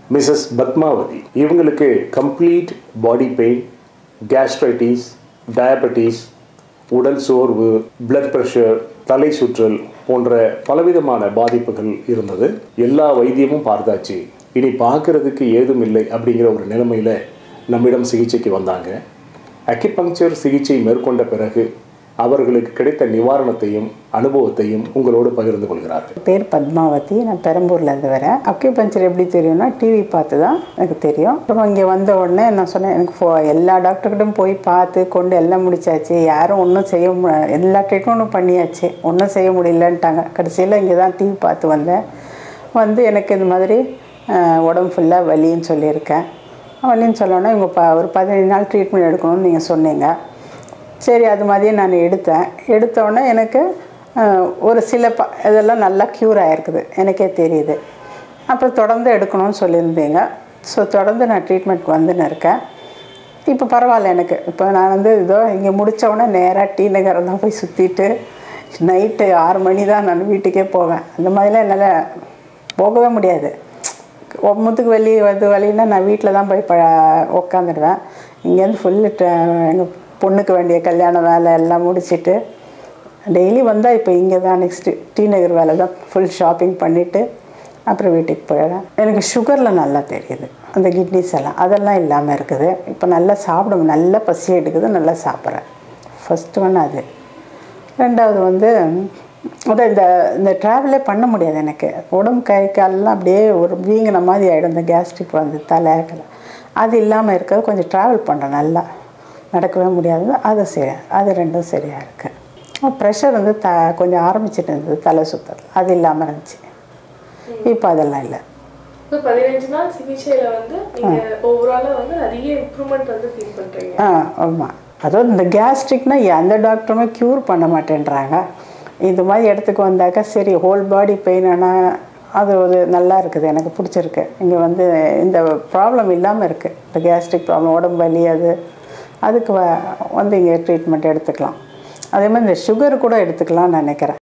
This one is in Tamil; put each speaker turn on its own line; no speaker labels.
மிஸ்ஸஸ் பத்மாவதி இவங்களுக்கு complete body pain gastritis diabetes உடல் சோர்வு பிளட் ப்ரெஷர் தலை சுற்றல் போன்ற பலவிதமான பாதிப்புகள் இருந்தது எல்லா வைத்தியமும் பார்த்தாச்சு இனி பார்க்கறதுக்கு ஏதும் இல்லை அப்படிங்கிற ஒரு நிலைமையில் நம்மிடம் சிகிச்சைக்கு வந்தாங்க அக்கிபங்க்சர் சிகிச்சை மேற்கொண்ட பிறகு அவர்களுக்கு கிடைத்த நிவாரணத்தையும் அனுபவத்தையும் உங்களோடு பகிர்ந்து கொள்கிறார்கள்
பேர் பத்மாவதி நான் பெரம்பூர்லேருந்து வரேன் அக்யூபஞ்சர் எப்படி தெரியும்னா டிவி பார்த்து தான் எனக்கு தெரியும் அப்புறம் இங்கே வந்த உடனே நான் சொன்னேன் எனக்கு ஃபோ எல்லா டாக்டர்கிட்டும் போய் பார்த்து கொண்டு எல்லாம் முடிச்சாச்சு யாரும் ஒன்றும் செய்ய மு எல்லா ட்ரீட்மெண்ட்டும் பண்ணியாச்சு ஒன்றும் செய்ய முடியலன்ட்டாங்க கடைசியில் இங்கே தான் டிவி பார்த்து வந்தேன் வந்து எனக்கு இந்த மாதிரி அஹ், உடம்பு ஃபுல்லாக வலின்னு சொல்லியிருக்கேன் வலின்னு சொல்லணுன்னா இவங்க ப ஒரு பதினஞ்சு நாள் ட்ரீட்மெண்ட் எடுக்கணும்னு நீங்கள் சொன்னீங்க சரி அது மாதிரியே நான் எடுத்தேன் எடுத்த உடனே எனக்கு அஹ், ஒரு சில ப இதெல்லாம் நல்லா க்யூர் ஆகிருக்குது எனக்கே தெரியுது அப்புறம் தொடர்ந்து எடுக்கணும்னு சொல்லியிருந்தீங்க ஸோ தொடர்ந்து நான் ட்ரீட்மெண்ட் வந்துன்னு இருக்கேன் இப்போ பரவாயில்ல எனக்கு இப்போ நான் வந்து இதோ இங்கே முடிச்ச உடனே நேராக டி நகரம் தான் போய் சுற்றிட்டு நைட்டு ஆறு மணி தான் நான் வீட்டுக்கே போவேன் அந்த மாதிரிலாம் என்னால் போகவே முடியாது முத்துக்கு வலி வந்து வலின்னா நான் வீட்டில் தான் போய் ப உக்காந்துடுவேன் இங்கேருந்து ஃபுல்லு எங்கள் பொண்ணுக்கு வேண்டிய கல்யாண வேலை எல்லாம் முடிச்சிட்டு டெய்லி வந்தால் இப்போ இங்கே தான் நெக்ஸ்ட்டு டி நகர் வேலை தான் ஃபுல் ஷாப்பிங் பண்ணிவிட்டு அப்புறம் வீட்டுக்கு போயிடுறேன் எனக்கு சுகரில் நல்லா தெரியுது அந்த கிட்னிஸ் எல்லாம் அதெல்லாம் இல்லாமல் இருக்குது இப்போ நல்லா சாப்பிடும் நல்லா பசி எடுக்குது நல்லா சாப்பிட்றேன் ஃபஸ்ட்டு ஒன்று அது ரெண்டாவது வந்து அதான் இந்த இந்த ட்ராவலே பண்ண முடியாது எனக்கு உடம்பு கை காலெல்லாம் அப்படியே ஒரு வீங்கின மாதிரி ஆகிடும் இந்த கேஸ்ட்ரிக் வந்து தலை கலை அது இல்லாமல் இருக்க கொஞ்சம் ட்ராவல் பண்ணுறேன் நல்லா நடக்கவே முடியாது அது சரி அது ரெண்டும் சரியாக இருக்குது ப்ரெஷர் வந்து த கொஞ்சம் ஆரம்பிச்சிட்டு இருந்தது தலை சுத்தல் அது இல்லாமல் இருந்துச்சு இப்போ அதெல்லாம் இல்லை
இப்போ பதினஞ்சு நாள் சிகிச்சையில வந்து நீங்க ஓவராலா வந்து நிறைய இம்ப்ரூவ்மெண்ட் வந்து ஃபீல் பண்றீங்க
ஆ ஆமாம் அதாவது இந்த கேஸ்ட்ரிக்னா எந்த டாக்டருமே க்யூர் பண்ண மாட்டேன்றாங்க இது மாதிரி இடத்துக்கு வந்தாக்கா சரி ஹோல் பாடி பெயின் ஆனால் அது ஒரு நல்லா இருக்குது எனக்கு பிடிச்சிருக்கு இங்கே வந்து இந்த ப்ராப்ளம் இல்லாமல் இருக்குது இந்த கேஸ்ட்ரிக் ப்ராப்ளம் உடம்பு வலி அது அதுக்கு வ- வந்து இங்கே ட்ரீட்மெண்ட் எடுத்துக்கலாம் அதே மாதிரி இந்த சுகர் கூட எடுத்துக்கலாம்னு நினைக்கிறேன்